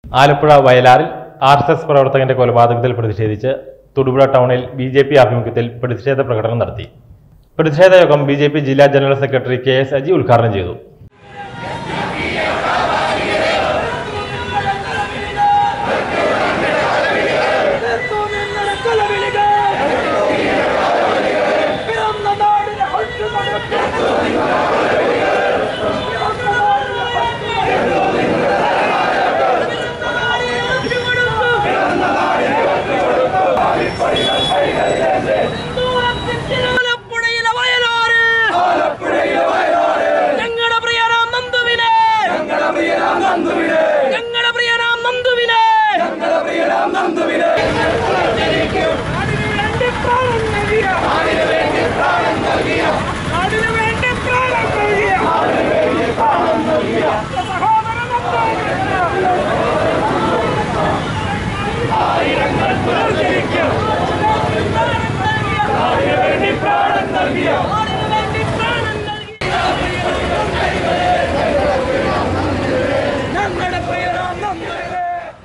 ആലപ്പുഴ വയലാറിൽ R S S പ്രവർത്തകന്റെ കൊലപാതകത്തിൽ പ്രതിഷേധിച്ച് തൊടുപുഴ ടൗണിൽ ബി ജെ പി ആഭിമുഖ്യത്തിൽ പ്രതിഷേധ പ്രകടനം നടത്തി പ്രതിഷേധ യോഗം ബി ജെ പി ജില്ലാ general secretary K S Aji ഉദ്ഘാടനം ചെയ്തു ആലപ്പുഴയിലെ വയലാറ് ഞങ്ങളുടെ പ്രിയനാം നന്ദുവിനെ ഞങ്ങളുടെ പ്രിയനാം നന്ദുവിനെ നാടിനു വേണ്ടി പ്രാണൻ നൽകിയ നാടിനു വേണ്ടി പ്രാണൻ നൽകിയ സഹോദരൻ ആയിരങ്ങൾ പുനർജനിക്കും നാടിനു വേണ്ടി പ്രാണൻ നൽകിയ നാടിനു വേണ്ടി പ്രാണൻ നൽകിയ ഞങ്ങളുടെ പ്രിയനാം നന്ദുവിനെ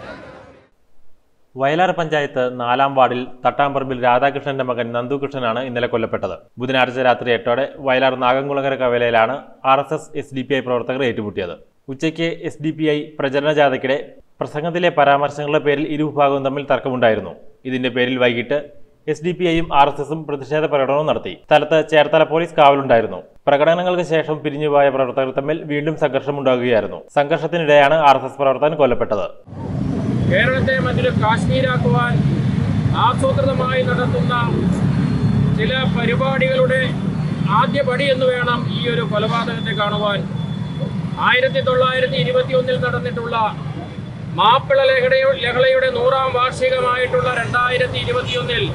വയലാർ പഞ്ചായത്ത് നാലാം വാർഡിൽ തട്ടാമ്പറമ്പിൽ രാധാകൃഷ്ണന്റെ മകൻ നന്ദുകൃഷ്ണനാണ് ഇന്നലെ കൊല്ലപ്പെട്ടത് ബുധനാഴ്ച രാത്രി എട്ടോടെ വയലാർ നാഗംകുളങ്ങര കവലയിലാണ് R S S S D P I പ്രവർത്തകർ ഏറ്റുമുട്ടിയത് ഉച്ചയ്ക്ക് എസ് ഡി പി ഐ പ്രചരണ ജാഥയ്ക്കിടെ പ്രസംഗത്തിലെ പരാമർശങ്ങളുടെ പേരിൽ ഇരുവിഭാഗവും തമ്മിൽ തർക്കമുണ്ടായിരുന്നു ഇതിന്റെ പേരിൽ വൈകിട്ട് എസ് ഡി പി ഐയും ആർ എസ് എസും പ്രതിഷേധ പ്രകടനവും നടത്തി സ്ഥലത്ത് ചേർത്തല പോലീസ് കാവലുണ്ടായിരുന്നു പ്രകടനങ്ങൾക്ക് ശേഷം പിരിഞ്ഞുപോയ പ്രവർത്തകർ തമ്മിൽ വീണ്ടും സംഘർഷമുണ്ടാകുകയായിരുന്നു സംഘർഷത്തിനിടെയാണ് ആർ എസ് എസ് പ്രവർത്തകൻ കൊല്ലപ്പെട്ടത് കേരളത്തെ മറ്റൊരു കാശ്മീരാക്കുവാൻ ആസൂത്രിതമായി നടത്തുന്ന ചില പരിപാടികളുടെ ആദ്യ പടി എന്ന് വേണം ഈ ഒരു കൊലപാതകത്തെ കാണുവാൻ ആയിരത്തി തൊള്ളായിരത്തി ഇരുപത്തി ഒന്നിൽ നടന്നിട്ടുള്ള മാപ്പിള ലഹളയുടെ ലഹളയുടെ നൂറാം വാർഷികമായിട്ടുള്ള രണ്ടായിരത്തി ഇരുപത്തിയൊന്നിൽ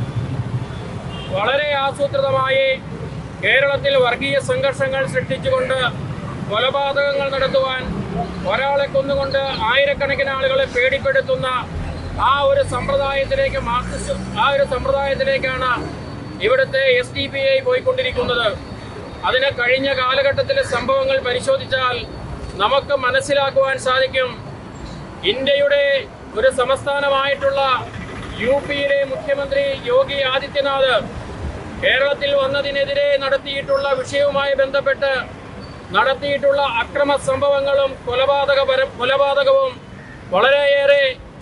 വളരെ ആസൂത്രിതമായി കേരളത്തിൽ വർഗീയ സംഘർഷങ്ങൾ സൃഷ്ടിച്ചുകൊണ്ട് കൊലപാതകങ്ങൾ നടത്തുവാൻ ഒരാളെ കൊന്നുകൊണ്ട് ആയിരക്കണക്കിന് ആളുകളെ പേടിപ്പെടുത്തുന്ന ആ ഒരു സമ്പ്രദായത്തിലേക്ക് മാർക്സിസ്റ്റ് ആ ഒരു സമ്പ്രദായത്തിലേക്കാണ് ഇവിടുത്തെ എസ് ഡി പി ഐ പോയിക്കൊണ്ടിരിക്കുന്നത് അതിന് കഴിഞ്ഞ കാലഘട്ടത്തിലെ സംഭവങ്ങൾ പരിശോധിച്ചാൽ നമുക്ക് മനസ്സിലാക്കുവാൻ സാധിക്കും ഇന്ത്യയുടെ ഒരു സംസ്ഥാനമായിട്ടുള്ള യു പിയിലെ മുഖ്യമന്ത്രി യോഗി ആദിത്യനാഥ് കേരളത്തിൽ വന്നതിനെതിരെ നടത്തിയിട്ടുള്ള വിഷയവുമായി ബന്ധപ്പെട്ട് നടത്തിയിട്ടുള്ള അക്രമ സംഭവങ്ങളും കൊലപാതക പര- കൊലപാതകവും വളരെയേറെ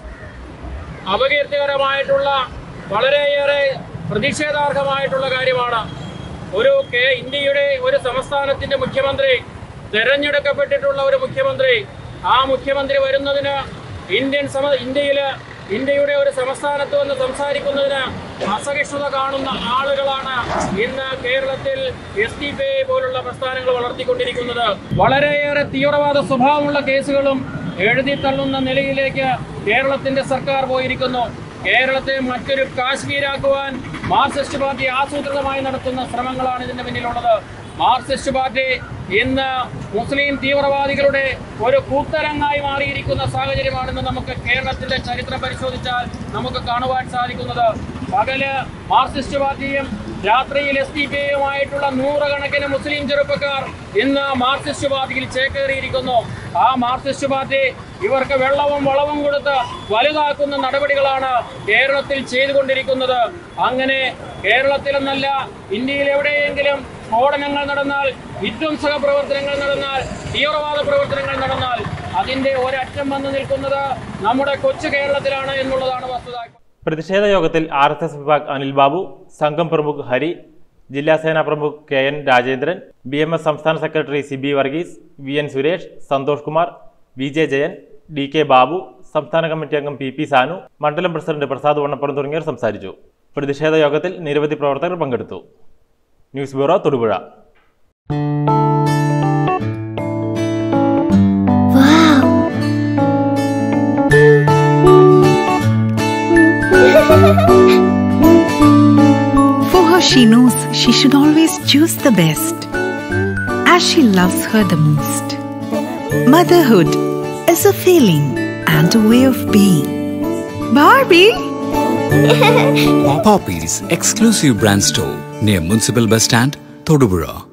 അപകീർത്തികരമായിട്ടുള്ള വളരെയേറെ പ്രതിഷേധാർഹമായിട്ടുള്ള കാര്യമാണ് ഒരു കെ ഇന്ത്യയുടെ ഒരു സംസ്ഥാനത്തിന്റെ മുഖ്യമന്ത്രി തെരഞ്ഞെടുക്കപ്പെട്ടിട്ടുള്ള ഒരു മുഖ്യമന്ത്രി ആ മുഖ്യമന്ത്രി വരുന്നതിന് ഇന്ത്യൻ സമ ഇന്ത്യയില് ഇന്ത്യയുടെ ഒരു സംസ്ഥാനത്ത് വന്ന് സംസാരിക്കുന്നതിന് അസഹിഷ്ണുത കാണുന്ന ആളുകളാണ് ഇന്ന് കേരളത്തിൽ എസ് ഡി പി ഐ പോലുള്ള പ്രസ്ഥാനങ്ങൾ വളർത്തിക്കൊണ്ടിരിക്കുന്നത് വളരെയേറെ തീവ്രവാദ സ്വഭാവമുള്ള കേസുകളും എഴുതി തള്ളുന്ന നിലയിലേക്ക് കേരളത്തിന്റെ സർക്കാർ പോയിരിക്കുന്നു കേരളത്തെ മറ്റൊരു കാശ്മീരാക്കുവാൻ മാർക്സിസ്റ്റ് പാർട്ടി ആസൂത്രിതമായി നടത്തുന്ന ശ്രമങ്ങളാണ് ഇതിന്റെ പിന്നിലുള്ളത് മാർക്സിസ്റ്റ് പാർട്ടി ഇന്ന് മുസ്ലിം തീവ്രവാദികളുടെ ഒരു കൂത്തരങ്ങായി മാറിയിരിക്കുന്ന സാഹചര്യമാണെന്ന് നമുക്ക് കേരളത്തിന്റെ ചരിത്രം പരിശോധിച്ചാൽ നമുക്ക് കാണുവാൻ സാധിക്കുന്നത് പകല് മാർക്സിസ്റ്റ് പാർട്ടിയും രാത്രിയിൽ എസ് ഡി പി ഐയുമായിട്ടുള്ള നൂറുകണക്കിന് മുസ്ലിം ചെറുപ്പക്കാർ ഇന്ന് മാർക്സിസ്റ്റ് പാർട്ടിയിൽ ചേക്കേറിയിരിക്കുന്നു ആ മാർക്സിസ്റ്റ് പാർട്ടി ഇവർക്ക് വെള്ളവും വളവും കൊടുത്ത് വലുതാക്കുന്ന നടപടികളാണ് കേരളത്തിൽ ചെയ്തുകൊണ്ടിരിക്കുന്നത് അങ്ങനെ കേരളത്തിലെന്നല്ല ഇന്ത്യയിൽ എവിടെയെങ്കിലും സ്ഫോടനങ്ങൾ നടന്നാൽ വിധ്വംസക പ്രവർത്തനങ്ങൾ നടന്നാൽ തീവ്രവാദ പ്രവർത്തനങ്ങൾ നടന്നാൽ അതിന്റെ ഒരറ്റം വന്നു നിൽക്കുന്നത് നമ്മുടെ കൊച്ചു കേരളത്തിലാണ് എന്നുള്ളതാണ് വസ്തുത പ്രതിഷേധ യോഗത്തിൽ ആർ എസ് എസ് വിഭാഗ് അനിൽ ബാബു സംഘം പ്രമുഖ് ഹരി ജില്ലാ സേനാ പ്രമുഖ് K N Rajendran B M S സംസ്ഥാന സെക്രട്ടറി C B Varghese V N Suresh Santhosh Kumar V J Jayan D K Babu സംസ്ഥാന കമ്മിറ്റി അംഗം പി പി സാനു മണ്ഡലം പ്രസിഡന്റ് പ്രസാദ് വണ്ണപ്പുറം തുടങ്ങിയവർ സംസാരിച്ചു പ്രതിഷേധ യോഗത്തിൽ നിരവധി പ്രവർത്തകർ പങ്കെടുത്തു news bureau Thodupuzha For her, she knows she should always choose the best, as she loves her the most. Motherhood is a feeling and a way of being. Barbie! Poppy's exclusive brand store near Municipal Bus Stand, Todupuzha.